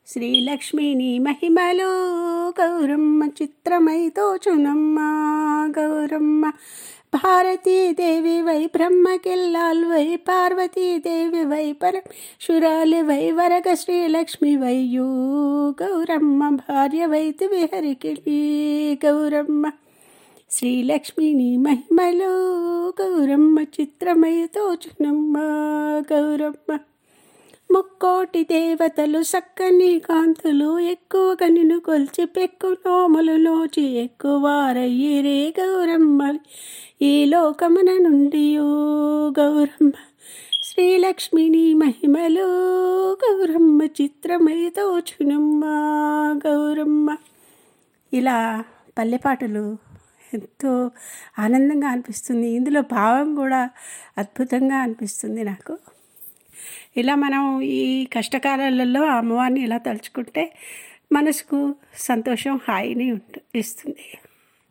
శ్రీలక్ష్మిని మహిమలో గౌరమ్మ చిత్రమై తోచునమ్మ గౌరమ్మ భారతీదేవి వై బ్రహ్మకిల్లాల్ వై పార్వతీదేవి వై పరశురాలి వై వరగ శ్రీలక్ష్మి వయ్యూ గౌరమ్మ భార్య వైతి విహరికిలి గౌరమ్మ శ్రీలక్ష్మిని మహిమలో గౌరమ్మ చిత్రమై తోచునమ్మ గౌరమ్మ ముక్కోటి దేవతలు సక్కని కాంతులు ఎక్కువగా నిన్ను కొల్చి పెక్కు నోములు నోచి ఎక్కువారయ్యేరే గౌరమ్మ ఈ లోకమున నుండి గౌరమ్మ శ్రీలక్ష్మిని మహిమలు గౌరమ్మ చిత్రమై తోచునమ్మ గౌరమ్మ ఇలా పల్లెపాటలు ఎంతో ఆనందంగా అనిపిస్తుంది ఇందులో భావం కూడా అద్భుతంగా అనిపిస్తుంది నాకు ఇలా మనం ఈ కష్టకాలాలలో అమ్మవారిని ఇలా తలుచుకుంటే మనసుకు సంతోషం హాయిని ఉంటు ఇస్తుంది